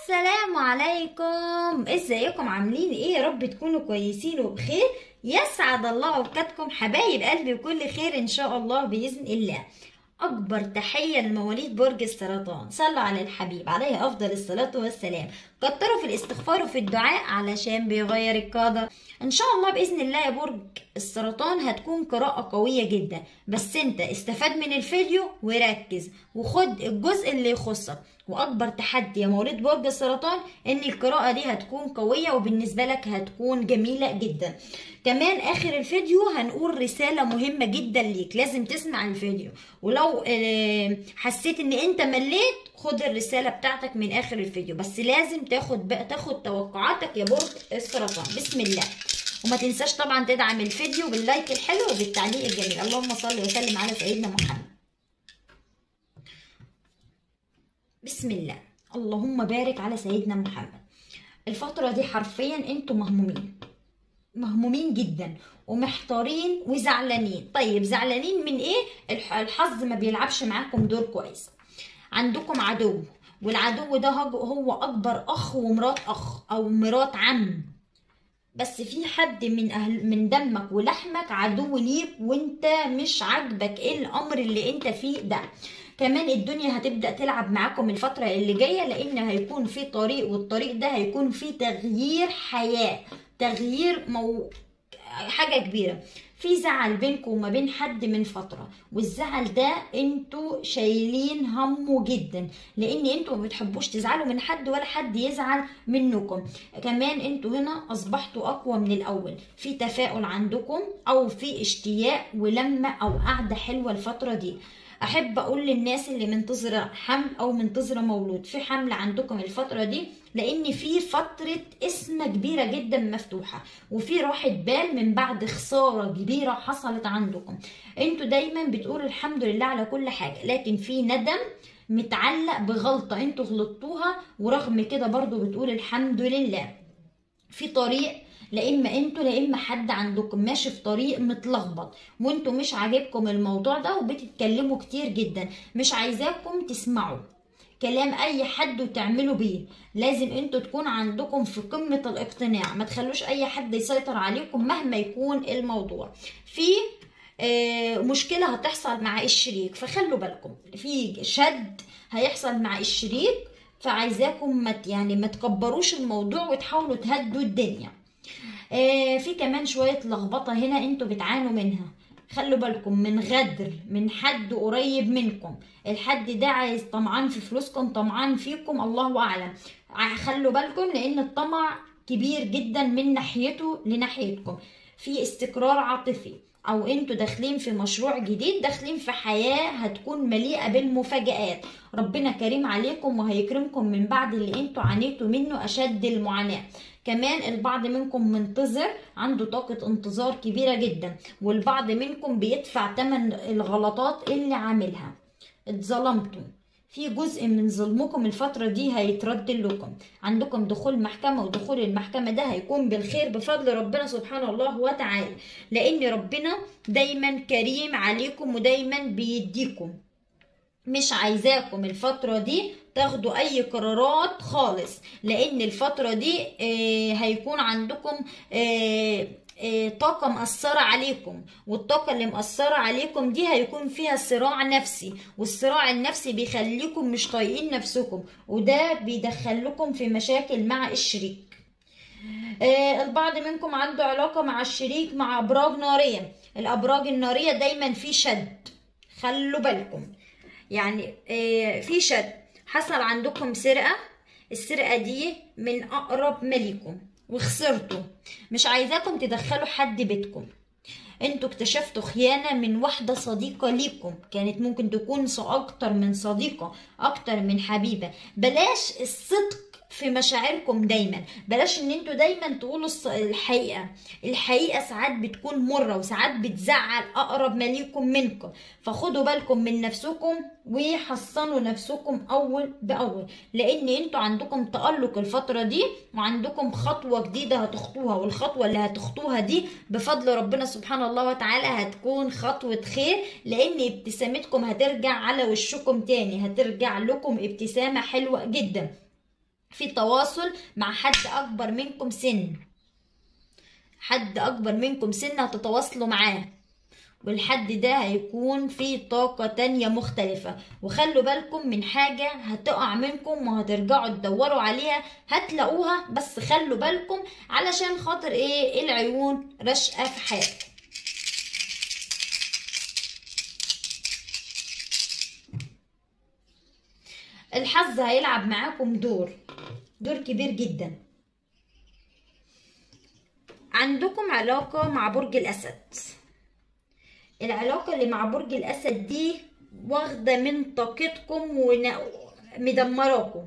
السلام عليكم ازيكم عاملين ايه يا رب تكونوا كويسين وبخير يسعد الله اوقاتكم حبايب قلبي بكل خير ان شاء الله باذن الله اكبر تحيه لمواليد برج السرطان صلوا على الحبيب عليه افضل الصلاه والسلام كتروا في الاستغفار وفي الدعاء علشان بيغير القدر ان شاء الله باذن الله يا برج السرطان هتكون قراءه قويه جدا بس انت استفاد من الفيديو وركز وخد الجزء اللي يخصك واكبر تحدي يا مواليد برج السرطان ان القراءه دي هتكون قويه وبالنسبه لك هتكون جميله جدا كمان اخر الفيديو هنقول رساله مهمه جدا ليك لازم تسمع الفيديو ولو آه، حسيت ان انت مليت خد الرساله بتاعتك من اخر الفيديو بس لازم تاخد بقى تاخد توقعاتك يا برج السرطان بسم الله وما تنساش طبعا تدعم الفيديو باللايك الحلو وبالتعليق الجميل اللهم صل وسلم على سيدنا محمد بسم الله اللهم بارك على سيدنا محمد الفترة دي حرفيا انتوا مهمومين مهمومين جدا ومحتارين وزعلانين طيب زعلانين من ايه الح- الحظ ما بيلعبش معاكم دور كويس عندكم عدو والعدو ده هج- هو اكبر اخ ومرات اخ او مرات عم بس في حد من أهل من دمك ولحمك عدو ليك وانت مش عاجبك ايه الامر اللي انت فيه ده كمان الدنيا هتبدأ تلعب معاكم الفترة اللي جاية لان هيكون في طريق والطريق ده هيكون فيه تغيير حياة تغيير مو... حاجة كبيرة في زعل بينكم وما بين حد من فترة والزعل ده انتوا شايلين همه جدا لان انتوا ما بتحبوش تزعلوا من حد ولا حد يزعل منكم كمان انتوا هنا اصبحتوا اقوى من الاول في تفاؤل عندكم او في اشتياق ولمة او قعدة حلوة الفترة دي احب اقول للناس اللي منتظره حمل او منتظره مولود في حمل عندكم الفتره دي لان في فتره اسمه كبيره جدا مفتوحه وفي راحه بال من بعد خساره كبيره حصلت عندكم انتوا دايما بتقولوا الحمد لله على كل حاجه لكن في ندم متعلق بغلطه انتوا غلطتوها ورغم كده برضو بتقول الحمد لله في طريق لا اما انتوا لا اما حد عندكم ماشي في طريق متلخبط وانتوا مش عاجبكم الموضوع ده وبتتكلموا كتير جدا مش عايزاكم تسمعوا كلام اي حد وتعملوا بيه لازم انتوا تكون عندكم في قمة الاقتناع ما تخلوش اي حد يسيطر عليكم مهما يكون الموضوع في آه، مشكلة هتحصل مع الشريك فخلوا بالكم في شد هيحصل مع الشريك فعايزاكم ما ت- يعني ما تكبروش الموضوع وتحاولوا تهدوا الدنيا آه، في كمان شوية لخبطة هنا انتوا بتعانوا منها خلوا بالكم من غدر من حد قريب منكم الحد ده عايز طمعان في فلوسكم طمعان فيكم الله اعلم ع- خلوا بالكم لان الطمع كبير جدا من ناحيته لناحيتكم في استقرار عاطفي او انتوا داخلين في مشروع جديد داخلين في حياة هتكون مليئة بالمفاجآت ربنا كريم عليكم وهيكرمكم من بعد اللي انتوا عانيتوا منه اشد المعاناة كمان البعض منكم منتظر عنده طاقة انتظار كبيرة جدا والبعض منكم بيدفع تمن الغلطات اللي عاملها اتظلمتوا في جزء من ظلمكم الفترة دي هيترد لكم عندكم دخول محكمة ودخول المحكمة ده هيكون بالخير بفضل ربنا سبحانه الله وتعالى لأن ربنا دايما كريم عليكم ودايما بيديكم مش عايزاكم الفترة دي تاخدوا اي قرارات خالص لان الفترة دي آه، هيكون عندكم آه، آه، طاقة مأثرة عليكم والطاقة اللي مأثرة عليكم دي هيكون فيها صراع نفسي والصراع النفسي بيخليكم مش طايقين نفسكم وده بيدخلكم في مشاكل مع الشريك آه، البعض منكم عنده علاقة مع الشريك مع أبراج نارية الأبراج النارية دايما في شد خلوا بالكم يعني آه، في شد حصل عندكم سرقة السرقة دي من أقرب مليكم وخسرتوا مش عايزاكم تدخلوا حد بيتكم انتوا اكتشفتوا خيانة من واحدة صديقة ليكم كانت ممكن تكون ص- اكتر من صديقة اكتر من حبيبة بلاش الصدق في مشاعركم دايما بلاش ان انتوا دايما تقولوا الص- الحقيقة الحقيقة ساعات بتكون مرة وساعات بتزعل اقرب ما ليكم منكم فخدوا بالكم من نفسكم وحصنوا نفسكم اول باول لان انتوا عندكم تألق الفترة دي وعندكم خطوة جديدة هتخطوها والخطوة اللي هتخطوها دي بفضل ربنا سبحانه الله وتعالى هتكون خطوة خير لان ابتسامتكم هترجع على وشكم تاني هترجع لكم ابتسامة حلوة جدا في تواصل مع حد اكبر منكم سن حد اكبر منكم سن هتتواصلوا معاه والحد ده هيكون في طاقة تانية مختلفة وخلوا بالكم من حاجة هتقع منكم وهترجعوا تدوروا عليها هتلاقوها بس خلوا بالكم علشان خاطر ايه العيون رشقة في حياتكم الحظ هيلعب معاكم دور دور كبير جدا عندكم علاقة مع برج الأسد العلاقة اللي مع برج الأسد دي واخدة من طاقتكم ومدمراكم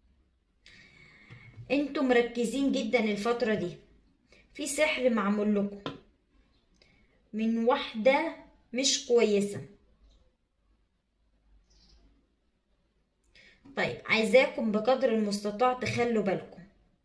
انتوا مركزين جدا الفترة دي في سحر معمول لكم من واحدة مش كويسة طيب عايزاكم بقدر المستطاع تخلوا بالكم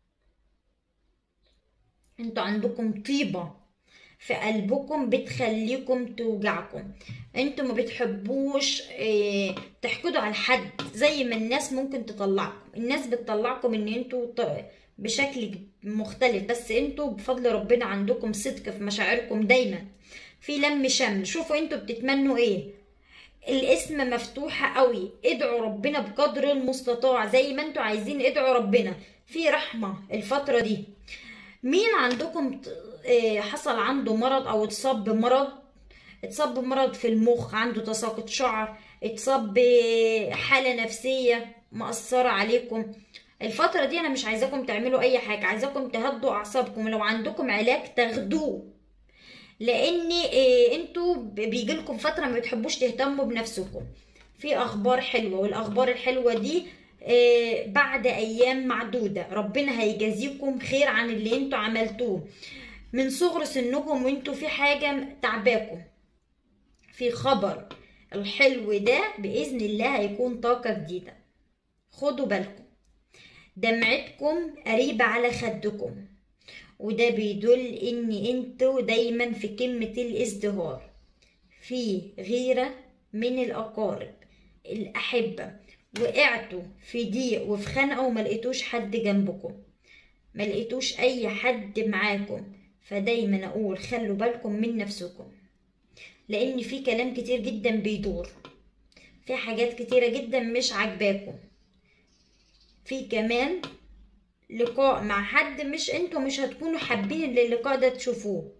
انتوا عندكم طيبة في قلبكم بتخليكم توجعكم انتوا ما بتحبوش اه تحقدوا على حد زي ما الناس ممكن تطلعكم الناس بتطلعكم ان انتوا بشكل مختلف بس انتوا بفضل ربنا عندكم صدق في مشاعركم دايما في لم شمل شوفوا انتوا بتتمنوا ايه الاسم مفتوحة قوي ادعوا ربنا بقدر المستطاع زي ما انتوا عايزين ادعوا ربنا في رحمة الفترة دي مين عندكم حصل عنده مرض او اتصاب بمرض اتصاب بمرض في المخ عنده تساقط شعر اتصاب بحالة نفسية مأثرة عليكم الفترة دي انا مش عايزاكم تعملوا اي حاجة عايزاكم تهدوا اعصابكم لو عندكم علاج تاخدوه لان انتوا بيجيلكم فترة ما بتحبوش تهتموا بنفسكم في اخبار حلوة والاخبار الحلوة دي بعد ايام معدودة ربنا هيجازيكم خير عن اللي انتوا عملتوه من صغر سنكم وانتوا في حاجة تعباكم في خبر الحلو ده بإذن الله هيكون طاقة جديدة خدوا بالكم دمعتكم قريبة على خدكم وده بيدل ان انتوا دايما في قمة الازدهار في غيرة من الاقارب الاحبة وقعتوا في ضيق وفي خنقة وما لقيتوش حد جنبكم ما لقيتوش اي حد معاكم فدايما اقول خلوا بالكم من نفسكم لان في كلام كتير جدا بيدور في حاجات كتيرة جدا مش عاجباكم في كمان لقاء مع حد مش انتوا مش هتكونوا حابين اللقاء ده تشوفوه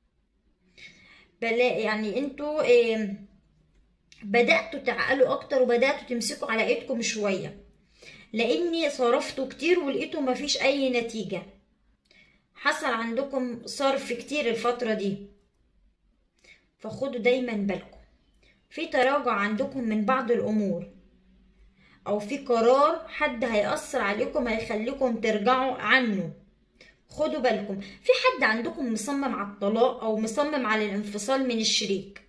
بلا يعني انتوا ايه بدأتوا تعقلوا اكتر وبدأتوا تمسكوا على ايدكم شوية لاني صرفتوا كتير ولقيتوا مفيش اي نتيجة حصل عندكم صرف كتير الفترة دي فخدوا دايما بالكم في تراجع عندكم من بعض الامور او في قرار حد هيأثر عليكم هيخليكم ترجعوا عنه خدوا بالكم في حد عندكم مصمم على الطلاق او مصمم على الانفصال من الشريك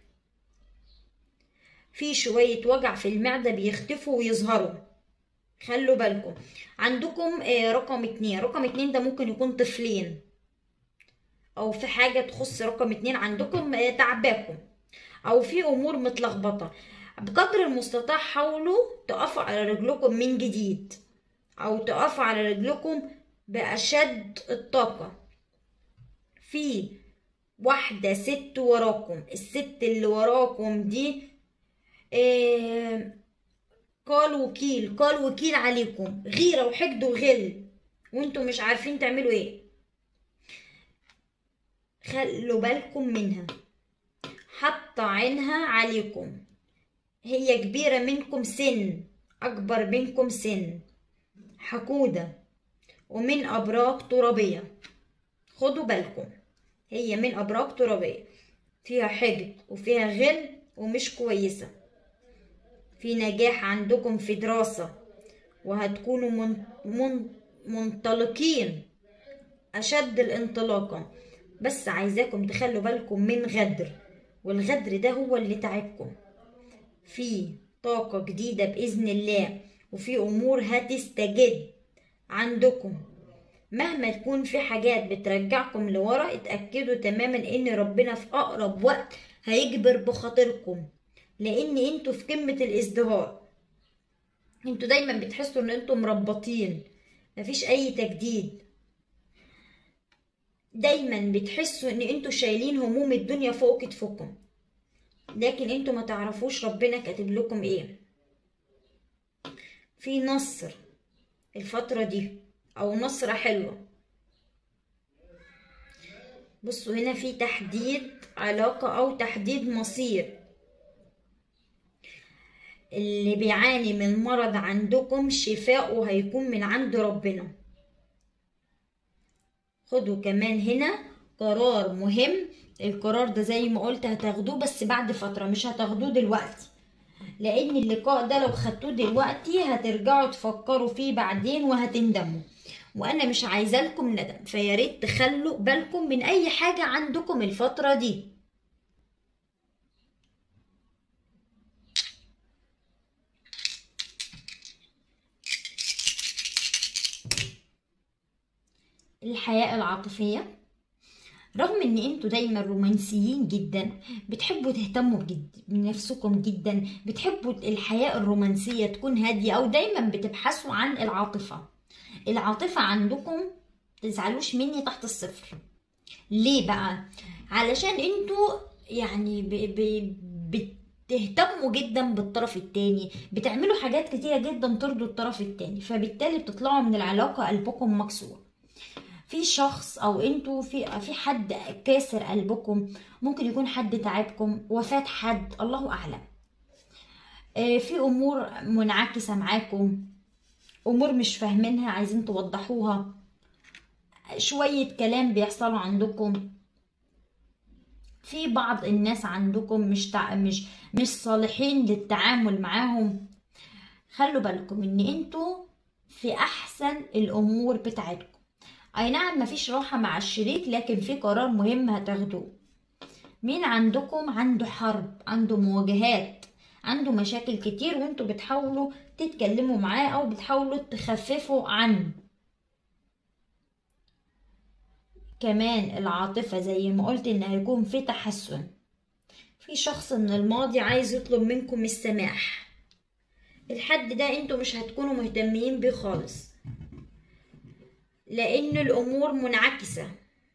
في شوية وجع في المعدة بيختفوا ويظهروا خلوا بالكم عندكم رقم اتنين رقم اتنين ده ممكن يكون طفلين او في حاجة تخص رقم اتنين عندكم تعباكم او في امور متلخبطة بقدر المستطاع حاولوا تقفوا على رجلكم من جديد او تقفوا على رجلكم باشد الطاقة في واحدة ست وراكم الست اللي وراكم دي إيه قال وكيل قال وكيل عليكم غيرة وحقد وغل وانتوا مش عارفين تعملوا ايه خلوا بالكم منها حاطة عينها عليكم هي كبيرة منكم سن أكبر منكم سن حقودة ومن أبراج ترابية خدوا بالكم هي من أبراج ترابية فيها حقد وفيها غل ومش كويسة في نجاح عندكم في دراسة وهتكونوا من من منطلقين أشد الانطلاقة بس عايزاكم تخلوا بالكم من غدر والغدر ده هو اللي تعبكم في طاقة جديدة بإذن الله وفي أمور هتستجد عندكم مهما تكون في حاجات بترجعكم لورا اتأكدوا تماما ان ربنا في أقرب وقت هيجبر بخاطركم لان انتوا في قمة الازدهار انتوا دايما بتحسوا ان انتوا مربطين مفيش اي تجديد دايما بتحسوا ان انتوا شايلين هموم الدنيا فوق كتفكم لكن انتوا ما تعرفوش ربنا كاتب لكم ايه في نصر الفترة دي او نصرة حلوة بصوا هنا في تحديد علاقة او تحديد مصير اللي بيعاني من مرض عندكم شفاؤه هيكون من عند ربنا خدوا كمان هنا قرار مهم القرار ده زي ما قلت هتاخدوه بس بعد فترة مش هتاخدوه دلوقتي لان اللقاء ده لو خدتوه دلوقتي هترجعوا تفكروا فيه بعدين وهتندموا وانا مش عايزه لكم ندم فيا ريت تخلوا بالكم من اي حاجه عندكم الفتره دي الحياة العاطفية رغم ان انتوا دايما رومانسيين جدا بتحبوا تهتموا بجد بنفسكم جدا بتحبوا الحياة الرومانسية تكون هادية او دايما بتبحثوا عن العاطفة العاطفة عندكم تزعلوش مني تحت الصفر ليه بقى علشان انتوا يعني ب ب بتهتموا جدا بالطرف التاني بتعملوا حاجات كتيرة جدا ترضوا الطرف التاني فبالتالي بتطلعوا من العلاقة قلبكم مكسور في شخص او انتوا في في حد كاسر قلبكم ممكن يكون حد تعبكم وفاة حد الله اعلم في امور منعكسة معاكم امور مش فاهمينها عايزين توضحوها شوية كلام بيحصلوا عندكم في بعض الناس عندكم مش تع... مش مش صالحين للتعامل معاهم خلوا بالكم ان انتوا في احسن الامور بتاعتكم اي نعم مفيش راحة مع الشريك لكن في قرار مهم هتاخدوه مين عندكم عنده حرب عنده مواجهات عنده مشاكل كتير وانتوا بتحاولوا تتكلموا معاه او بتحاولوا تخففوا عنه كمان العاطفة زي ما قلت ان هيكون في تحسن في شخص من الماضي عايز يطلب منكم السماح الحد ده انتوا مش هتكونوا مهتمين بيه خالص لان الامور منعكسة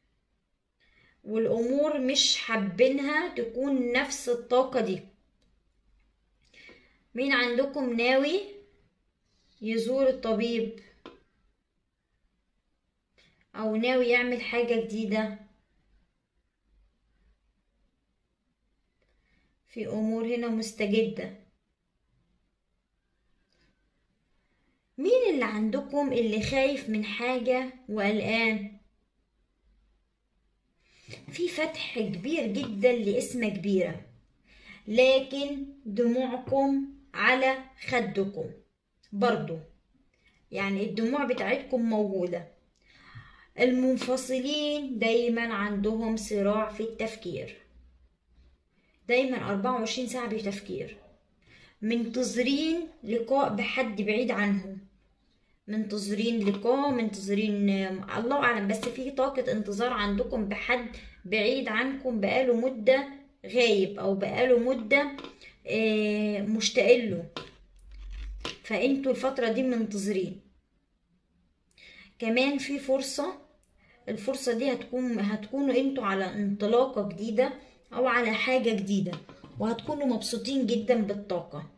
والامور مش حابينها تكون نفس الطاقة دي مين عندكم ناوي يزور الطبيب او ناوي يعمل حاجة جديدة في امور هنا مستجدة مين اللي عندكم اللي خايف من حاجة وقلقان في فتح كبير جدا لاسم كبيرة لكن دموعكم على خدكم برضو يعني الدموع بتاعتكم موجودة المنفصلين دايما عندهم صراع في التفكير دايما 24 ساعة بتفكير منتظرين لقاء بحد بعيد عنهم منتظرين لقاء منتظرين الله اعلم بس في طاقة انتظار عندكم بحد بعيد عنكم بقاله مدة غايب او بقاله مدة مشتاقين له فانتوا الفترة دي منتظرين كمان في فرصة الفرصة دي هتكون هتكونوا انتوا على انطلاقة جديدة او على حاجة جديدة وهتكونوا مبسوطين جدا بالطاقة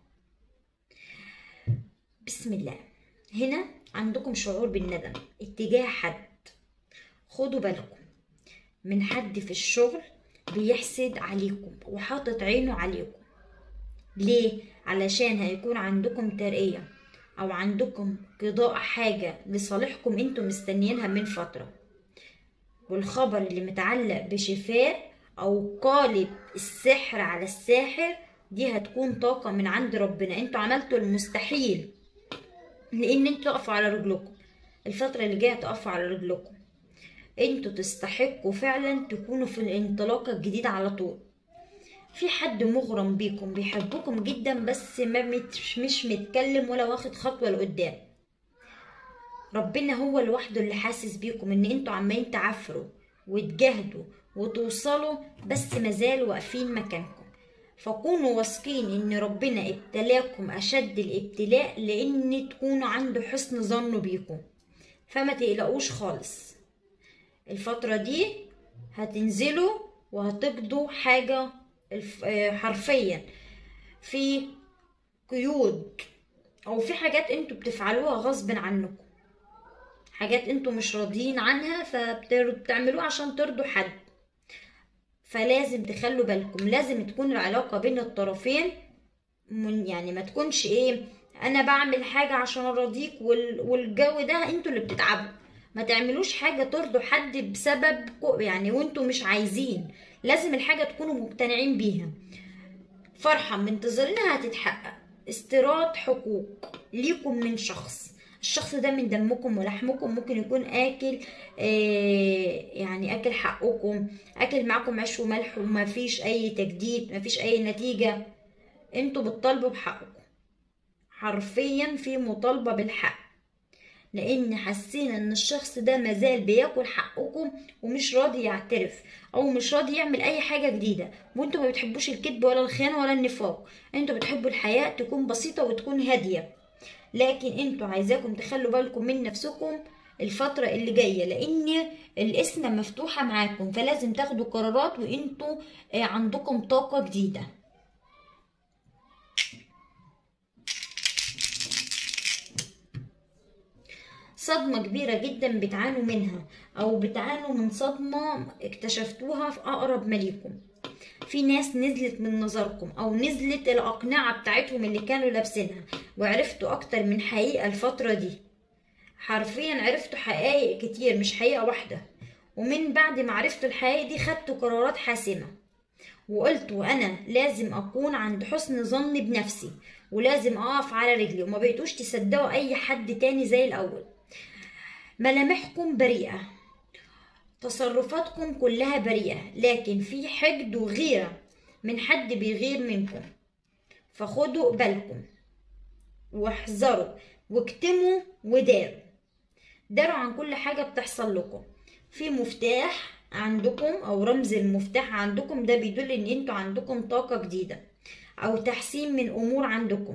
بسم الله هنا عندكم شعور بالندم اتجاه حد خدوا بالكم من حد في الشغل بيحسد عليكم وحاطط عينه عليكم ليه علشان هيكون عندكم ترقية او عندكم قضاء حاجة لصالحكم انتم مستنيينها من فترة والخبر اللي متعلق بشفاء او قالب السحر على الساحر دي هتكون طاقة من عند ربنا انتوا عملتوا المستحيل لان انتوا تقفوا على رجلكم الفترة اللي جاية تقفوا على رجلكم انتوا تستحقوا فعلا تكونوا في الانطلاقة الجديدة على طول في حد مغرم بيكم بيحبكم جدا بس ما مش, مش متكلم ولا واخد خطوة لقدام ربنا هو لوحده اللي حاسس بيكم ان انتوا عمالين تعفروا وتجاهدوا وتوصلوا بس مازالوا واقفين مكانكم فكونوا واثقين ان ربنا ابتلاكم اشد الابتلاء لان تكونوا عنده حسن ظنه بيكم فما تقلقوش خالص الفترة دي هتنزلوا وهتقضوا حاجة الف- آه، حرفيا في قيود او في حاجات انتوا بتفعلوها غصب عنكم حاجات انتوا مش راضيين عنها فبتعملوها عشان ترضوا حد فلازم تخلوا بالكم لازم تكون العلاقة بين الطرفين من يعني ما تكونش ايه انا بعمل حاجة عشان ارضيك وال- والجو ده انتوا اللي بتتعبوا ما تعملوش حاجة ترضوا حد بسبب كو- يعني وانتوا مش عايزين لازم الحاجة تكونوا مقتنعين بيها فرحة منتظرينها هتتحقق استيراد حقوق ليكم من شخص الشخص ده من دمكم ولحمكم ممكن يكون اكل آه يعني اكل حقكم اكل معاكم عيش وملح وما فيش اي تجديد ما فيش اي نتيجة انتوا بتطالبوا بحقكم حرفيا في مطالبة بالحق لان حسينا ان الشخص ده مازال بياكل حقكم ومش راضي يعترف او مش راضي يعمل اي حاجة جديدة وانتوا ما بتحبوش الكذب ولا الخيانة ولا النفاق انتوا بتحبوا الحياة تكون بسيطة وتكون هادية لكن انتوا عايزاكم تخلوا بالكم من نفسكم الفترة اللي جاية لان القسمة مفتوحة معاكم فلازم تاخدوا قرارات وانتوا آه، عندكم طاقة جديدة صدمة كبيرة جدا بتعانوا منها أو بتعانوا من صدمة اكتشفتوها في أقرب ما ليكم في ناس نزلت من نظركم أو نزلت الأقنعة بتاعتهم اللي كانوا لابسينها وعرفتوا أكتر من حقيقة الفترة دي حرفيا عرفتوا حقائق كتير مش حقيقة واحدة ومن بعد ما عرفتوا الحقائق دي خدتوا قرارات حاسمة وقلتوا أنا لازم أكون عند حسن ظن بنفسي ولازم أقف على رجلي وما بقيتوش تصدقوا أي حد تاني زي الأول ملامحكم بريئة تصرفاتكم كلها بريئة لكن في حقد وغيرة من حد بيغير منكم فخدوا بالكم واحذروا واكتموا وداروا داروا عن كل حاجة بتحصل لكم في مفتاح عندكم او رمز المفتاح عندكم ده بيدل ان انتوا عندكم طاقة جديدة او تحسين من امور عندكم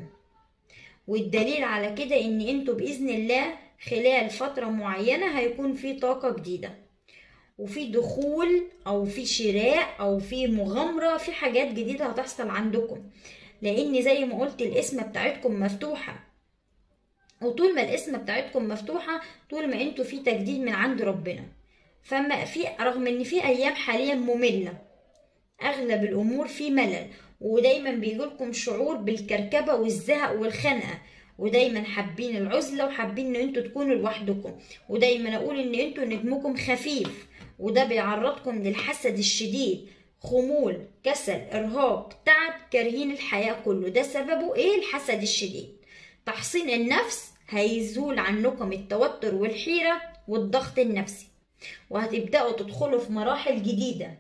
والدليل على كده ان انتوا باذن الله خلال فترة معينة هيكون في طاقة جديدة وفي دخول او في شراء او في مغامرة في حاجات جديدة هتحصل عندكم لان زي ما قلت القسمة بتاعتكم مفتوحة وطول ما القسمة بتاعتكم مفتوحة طول ما انتوا في تجديد من عند ربنا فما في رغم ان في ايام حاليا مملة اغلب الامور في ملل ودايما بيجيلكم شعور بالكركبة والزهق والخنقة ودايما حابين العزلة وحابين ان انتوا تكونوا لوحدكم ودايما اقول ان انتوا نجمكم خفيف وده بيعرضكم للحسد الشديد خمول كسل ارهاق تعب كارهين الحياة كله ده سببه ايه الحسد الشديد تحصين النفس هيزول عنكم التوتر والحيرة والضغط النفسي وهتبدأوا تدخلوا في مراحل جديدة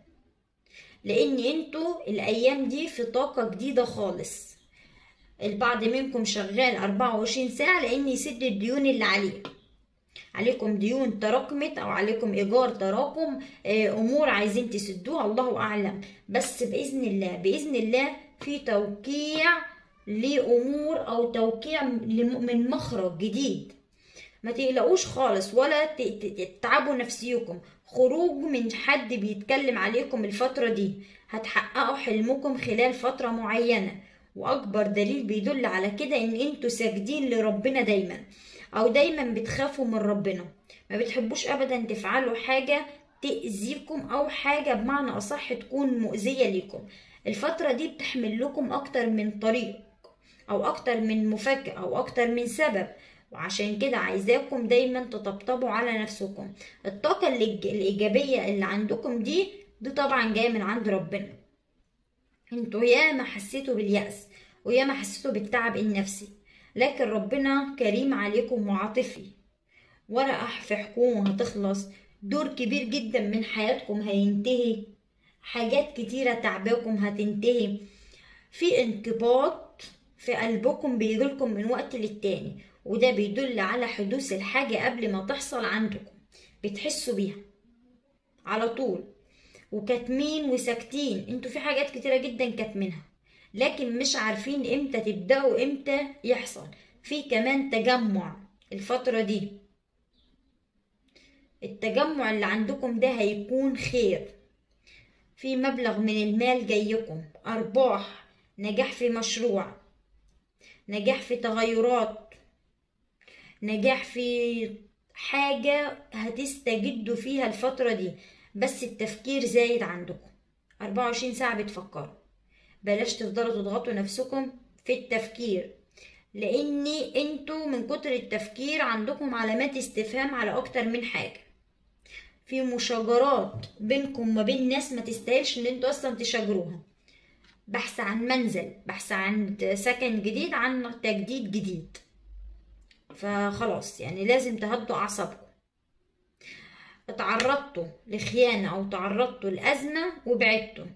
لان انتوا الايام دي في طاقة جديدة خالص البعض منكم شغال 24 ساعة لان يسد الديون اللي عليه عليكم ديون تراكمت او عليكم ايجار تراكم آه، امور عايزين تسدوها الله اعلم بس باذن الله باذن الله في توقيع لامور او توقيع لم- من مخرج جديد ما تقلقوش خالص ولا ت- ت- تتعبوا نفسيكم خروج من حد بيتكلم عليكم الفترة دي هتحققوا حلمكم خلال فترة معينة واكبر دليل بيدل على كده ان انتوا ساجدين لربنا دايما او دايما بتخافوا من ربنا ما بتحبوش ابدا تفعلوا حاجة تأذيكم او حاجة بمعنى اصح تكون مؤذية ليكم الفترة دي بتحمل لكم اكتر من طريق او اكتر من مفاجأة او اكتر من سبب وعشان كده عايزاكم دايما تطبطبوا على نفسكم الطاقة الإيج- الإيجابية اللي عندكم دي دي طبعا جاية من عند ربنا انتوا ياما حسيتوا باليأس وياما حسيتوا بالتعب النفسي لكن ربنا كريم عليكم وعاطفي ورقة في حكومة هتخلص دور كبير جدا من حياتكم هينتهي حاجات كتيرة تعباكم هتنتهي في انقباض في قلبكم بيجيلكم من وقت للتاني وده بيدل على حدوث الحاجة قبل ما تحصل عندكم بتحسوا بيها على طول وكاتمين وساكتين انتوا في حاجات كتيرة جدا كاتمينها لكن مش عارفين امتى تبدأوا امتى يحصل في كمان تجمع الفترة دي التجمع اللي عندكم ده هيكون خير في مبلغ من المال جايكم أرباح نجاح في مشروع نجاح في تغيرات نجاح في حاجة هتستجدوا فيها الفترة دي بس التفكير زايد عندكم 24 ساعة بتفكروا بلاش تفضلوا تضغطوا نفسكم في التفكير لان انتوا من كتر التفكير عندكم علامات استفهام على اكتر من حاجة في مشاجرات بينكم وما بين ناس ما تستاهلش ان انتوا اصلا تشاجروها بحث عن منزل بحث عن سكن جديد عن تجديد جديد فخلاص يعني لازم تهدوا اعصابكم اتعرضتوا لخيانة او تعرضتوا لأزمة وبعدتوا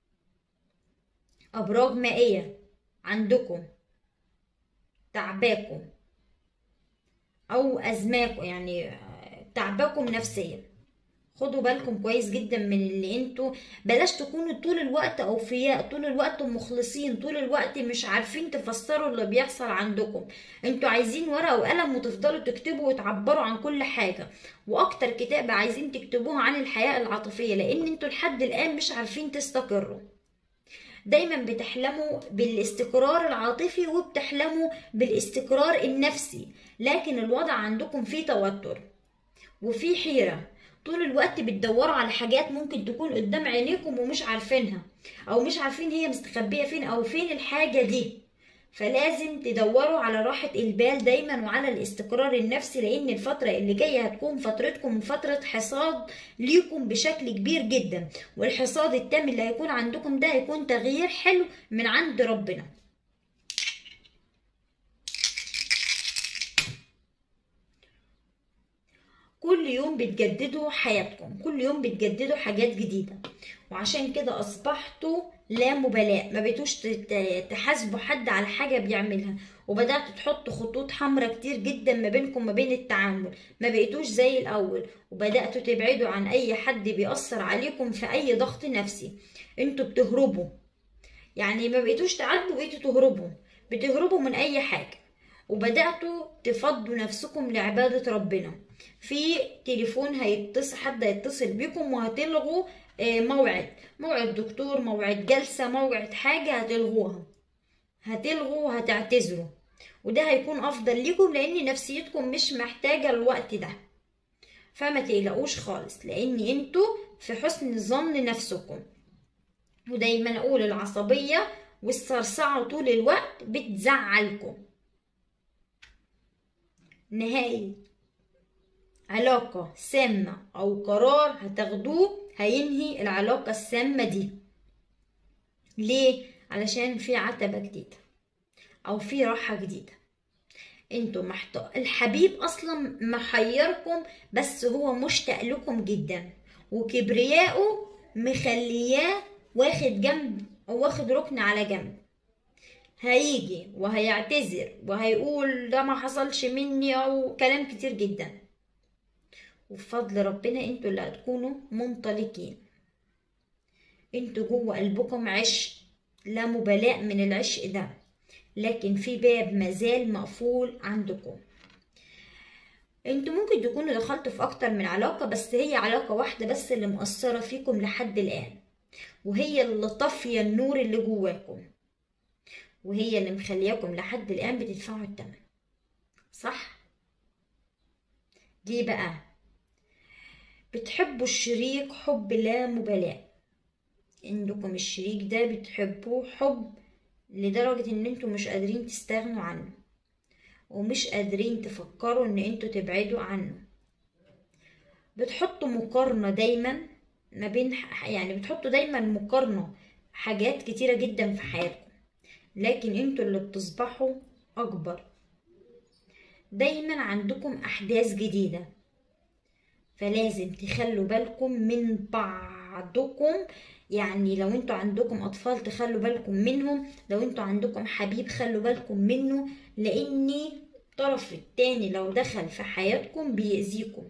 أبراج مائية عندكم تعباكم أو أزماكم يعني تعباكم نفسيا خدوا بالكم كويس جدا من اللي انتوا بلاش تكونوا طول الوقت اوفياء طول الوقت مخلصين طول الوقت مش عارفين تفسروا اللي بيحصل عندكم انتوا عايزين ورقه وقلم وتفضلوا تكتبوا وتعبروا عن كل حاجه واكتر كتابه عايزين تكتبوها عن الحياه العاطفيه لان انتوا لحد الان مش عارفين تستقروا دايما بتحلموا بالاستقرار العاطفي وبتحلموا بالاستقرار النفسي لكن الوضع عندكم فيه توتر وفي حيرة طول الوقت بتدوروا على حاجات ممكن تكون قدام عينيكم ومش عارفينها او مش عارفين هي مستخبية فين او فين الحاجة دي فلازم تدوروا على راحة البال دايما وعلى الاستقرار النفسي لان الفترة اللي جاية هتكون فترتكم فترة حصاد ليكم بشكل كبير جدا والحصاد التام اللي هيكون عندكم ده هيكون تغيير حلو من عند ربنا كل يوم بتجددوا حياتكم كل يوم بتجددوا حاجات جديدة وعشان كده أصبحتوا لا مبالاة ما بقيتوش تحاسبوا حد على حاجة بيعملها وبدأتوا تحطوا خطوط حمراء كتير جدا ما بينكم ما بين التعامل ما بقيتوش زي الأول وبدأتوا تبعدوا عن أي حد بيأثر عليكم في أي ضغط نفسي انتوا بتهربوا يعني ما بقيتوش تعدوا بقيتوا تهربوا بتهربوا من أي حاجة وبدأتوا تفضوا نفسكم لعبادة ربنا في تليفون هيتصل حد هيتصل بيكم وهتلغوا موعد موعد دكتور موعد جلسة موعد حاجة هتلغوها هتلغوا وهتعتذروا وده هيكون أفضل ليكم لأن نفسيتكم مش محتاجة الوقت ده فما تقلقوش خالص لأن انتوا في حسن ظن نفسكم ودايما أقول العصبية والصرصعة طول الوقت بتزعلكم نهائي علاقة سامة أو قرار هتاخدوه هينهي العلاقة السامة دي ليه؟ علشان في عتبة جديدة أو في راحة جديدة انتوا محتاج الحبيب اصلا محيركم بس هو مشتاق لكم جدا وكبرياءه مخلياه واخد جنب او واخد ركن على جنب هيجي وهيعتذر وهيقول ده ما حصلش مني او كلام كتير جدا وبفضل ربنا انتوا اللي هتكونوا منطلقين انتوا جوه قلبكم عشق لا مبالاة من العشق ده لكن في باب مازال مقفول عندكم انتوا ممكن تكونوا دخلتوا في اكتر من علاقة بس هي علاقة واحدة بس اللي مؤثرة فيكم لحد الان وهي اللي طافية النور اللي جواكم وهي اللي مخلياكم لحد الان بتدفعوا الثمن صح ليه بقى بتحبوا الشريك حب لا مبالاة عندكم الشريك ده بتحبوه حب لدرجة ان انتوا مش قادرين تستغنوا عنه ومش قادرين تفكروا ان انتوا تبعدوا عنه بتحطوا مقارنة دايما ما بين يعني بتحطوا دايما مقارنة حاجات كتيرة جدا في حياتكم لكن انتوا اللي بتصبحوا اكبر دايما عندكم احداث جديدة فلازم تخلوا بالكم من بعضكم يعني لو انتوا عندكم اطفال تخلوا بالكم منهم لو انتوا عندكم حبيب خلوا بالكم منه لاني الطرف التاني لو دخل في حياتكم بيأذيكم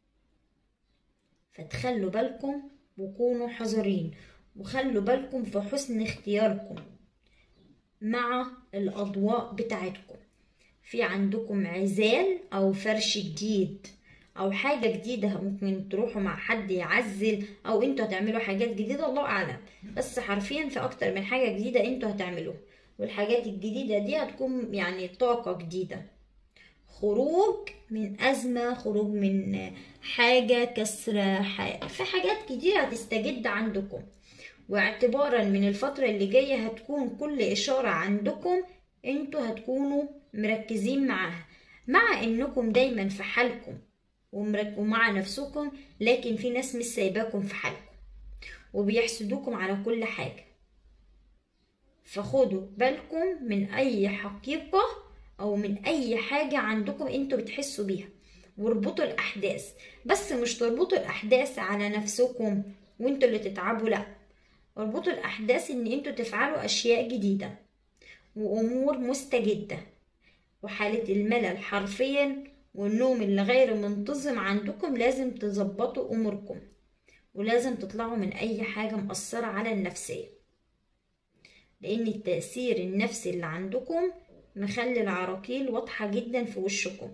فتخلوا بالكم وكونوا حذرين وخلوا بالكم في حسن اختياركم مع الأضواء بتاعتكم في عندكم عزال أو فرش جديد او حاجه جديده ممكن تروحوا مع حد يعزل او انتوا هتعملوا حاجات جديده الله اعلم بس حرفيا في اكتر من حاجه جديده انتوا هتعملوها والحاجات الجديده دي هتكون يعني طاقه جديده خروج من أزمة خروج من حاجة كسر حاجة في حاجات كتير هتستجد عندكم واعتبارا من الفترة اللي جاية هتكون كل إشارة عندكم انتوا هتكونوا مركزين معاها مع انكم دايما في حالكم ومع نفسكم لكن في ناس مش سايباكم في حالكم وبيحسدوكم على كل حاجة فخدوا بالكم من أي حقيقة او من اي حاجة عندكم انتوا بتحسوا بيها واربطوا الاحداث بس مش تربطوا الاحداث على نفسكم وانتوا اللي تتعبوا لا اربطوا الاحداث ان انتوا تفعلوا اشياء جديدة وامور مستجدة وحالة الملل حرفيا والنوم اللي غير منتظم عندكم لازم تظبطوا اموركم ولازم تطلعوا من اي حاجة مأثرة على النفسية لان التأثير النفسي اللي عندكم مخلي العراقيل واضحة جدا في وشكم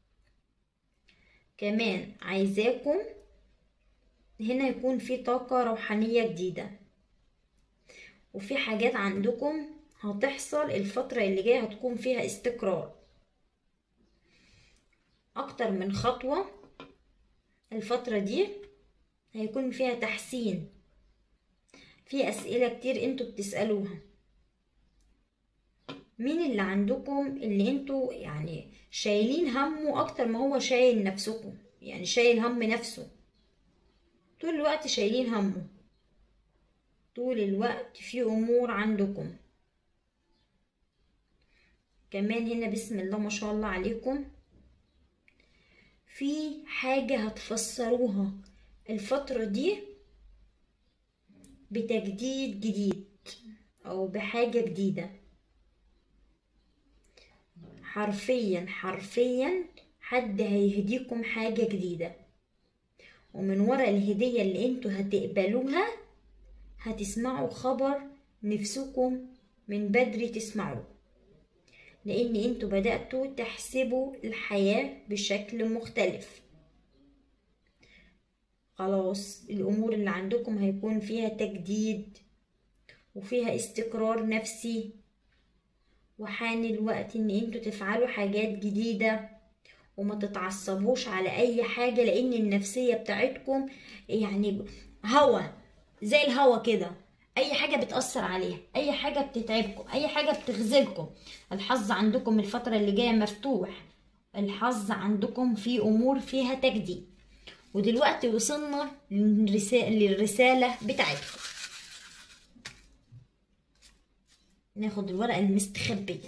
كمان عايزاكم هنا يكون في طاقة روحانية جديدة وفي حاجات عندكم هتحصل الفترة اللي جاية هتكون فيها استقرار أكتر من خطوة الفترة دي هيكون فيها تحسين في أسئلة كتير انتوا بتسألوها مين اللي عندكم اللي انتوا يعني شايلين همه اكتر ما هو شايل نفسكم يعني شايل هم نفسه طول الوقت شايلين همه طول الوقت في امور عندكم كمان هنا بسم الله ما شاء الله عليكم في حاجة هتفسروها الفترة دي بتجديد جديد او بحاجة جديدة حرفيا حرفيا حد هيهديكم حاجة جديدة ومن ورا الهدية اللي انتوا هتقبلوها هتسمعوا خبر نفسكم من بدري تسمعوه لان انتوا بدأتوا تحسبوا الحياة بشكل مختلف خلاص الامور اللي عندكم هيكون فيها تجديد وفيها استقرار نفسي وحان الوقت ان انتوا تفعلوا حاجات جديدة وما تتعصبوش على اي حاجة لان النفسية بتاعتكم يعني هوا زي الهوا كده اي حاجة بتأثر عليها اي حاجة بتتعبكم اي حاجة بتغزلكم الحظ عندكم الفترة اللي جاية مفتوح الحظ عندكم في امور فيها تجديد ودلوقتي وصلنا للرسالة بتاعتكم ناخد الورقة المستخبية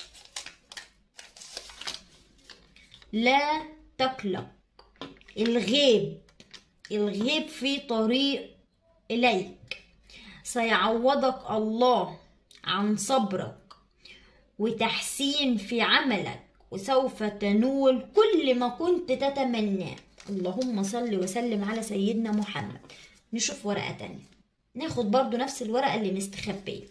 لا تقلق الغيب الغيب في طريق إليك سيعوضك الله عن صبرك وتحسين في عملك وسوف تنول كل ما كنت تتمناه اللهم صل وسلم على سيدنا محمد نشوف ورقة تانية ناخد برضو نفس الورقة اللي مستخبية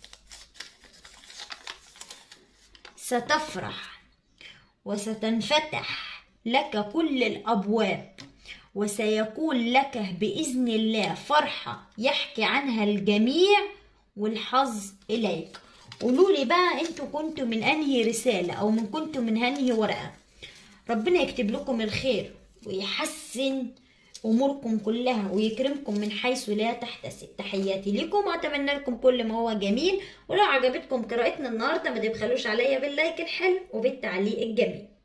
ستفرح وستنفتح لك كل الابواب وسيكون لك باذن الله فرحه يحكي عنها الجميع والحظ اليك قولوا لي بقى انتوا كنتوا من انهي رساله او من كنتوا من انهي ورقه ربنا يكتب لكم الخير ويحسن اموركم كلها ويكرمكم من حيث لا تحتسب تحياتي لكم واتمنى لكم كل ما هو جميل ولو عجبتكم قراءتنا النهارده ما تبخلوش عليا باللايك الحلو وبالتعليق الجميل